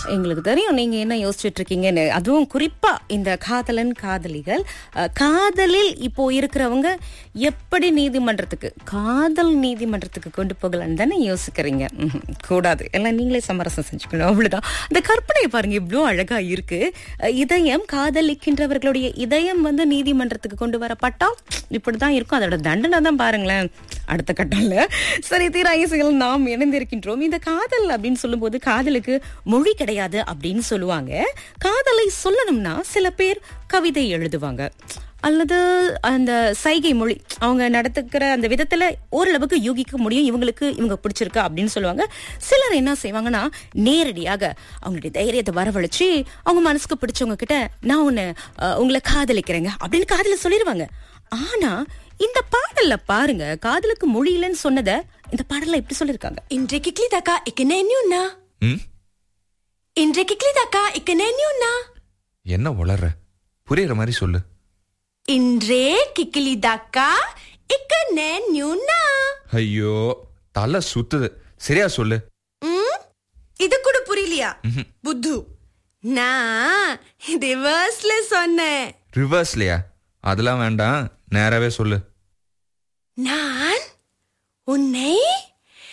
எங்களுக்கு தெரியும் நீங்க என்ன யோசிச்சுட்டு இருக்கீங்கன்னு அதுவும் குறிப்பா இந்த காதலன் காதலிகள் அஹ், காதலில் இப்போ இருக்கிறவங்க எப்படி நீதிமன்றத்துக்கு காதல் நீதிமன்றத்துக்கு கொண்டு போகலான்னு தானே யோசிக்கிறீங்க ம்ஹும். கூடாது எல்லாம் நீங்களே சமரசம் செஞ்சுக்கணும் அவ்வளவுதான் இந்த கற்பனை பாருங்க இவ்வளோ அழகா இருக்கு அஹ், இதயம் காதலிக்கின்றவர்களுடைய இதயம் வந்து நீதிமன்றத்துக்கு கொண்டு வரப்பட்டா இப்படிதான் இருக்கும் அதோட தண்டனை தான் பாருங்களேன் அடுத்த கட்டம்ல சரி தீரா இசைகள் நாம் இணைந்திருக்கின்றோம் இந்த காதல் அப்படின்னு சொல்லும்போது காதலுக்கு மொழி கிடையாது அப்படின்னு சொல்லுவாங்க காதலை சொல்லணும்னா சில பேர் கவிதை எழுதுவாங்க அல்லது அந்த சைகை மொழி அவங்க நடத்துக்கிற அந்த விதத்துல ஓரளவுக்கு யூகிக்க முடியும் இவங்களுக்கு இவங்க பிடிச்சிருக்கு அப்படின்னு சொல்லுவாங்க சிலர் என்ன செய்வாங்கன்னா நேரடியாக அவங்களுடைய தைரியத்தை வரவழைச்சு அவங்க மனசுக்கு பிடிச்சவங்க கிட்ட நான் உன்னை அஹ், உங்களை காதலிக்கிறேங்க அப்படின்னு காதல சொல்லிடுவாங்க ஆனா இந்த பாடல்ல பாருங்க காதலுக்கு மொழி இல்லைன்னு சொன்னதை இந்த பாடல்ல எப்படி சொல்லிருக்காங்க இன்றைக்கு கிளிதாக்கா இக்கனேன்யூன்னா ம் இன்றைக்கு கிளிதாக்கா இக்கனேன்யூன்னா என்ன வளர்ற புரியுற மாதிரி சொல்லு இன்றே கிக்கிலிதாக்கா இக்கனேன்யூன்னா ஐயோ தலை சுத்துது சரியா சொல்லு ம் இது கூட புரியலையா புத்து நான் ரிவர்ஸ்ல சொன்னேன் ரிவர்ஸ்லையா அதெல்லாம் வேண்டாம் நேராவே சொல்லு நான் உன்னை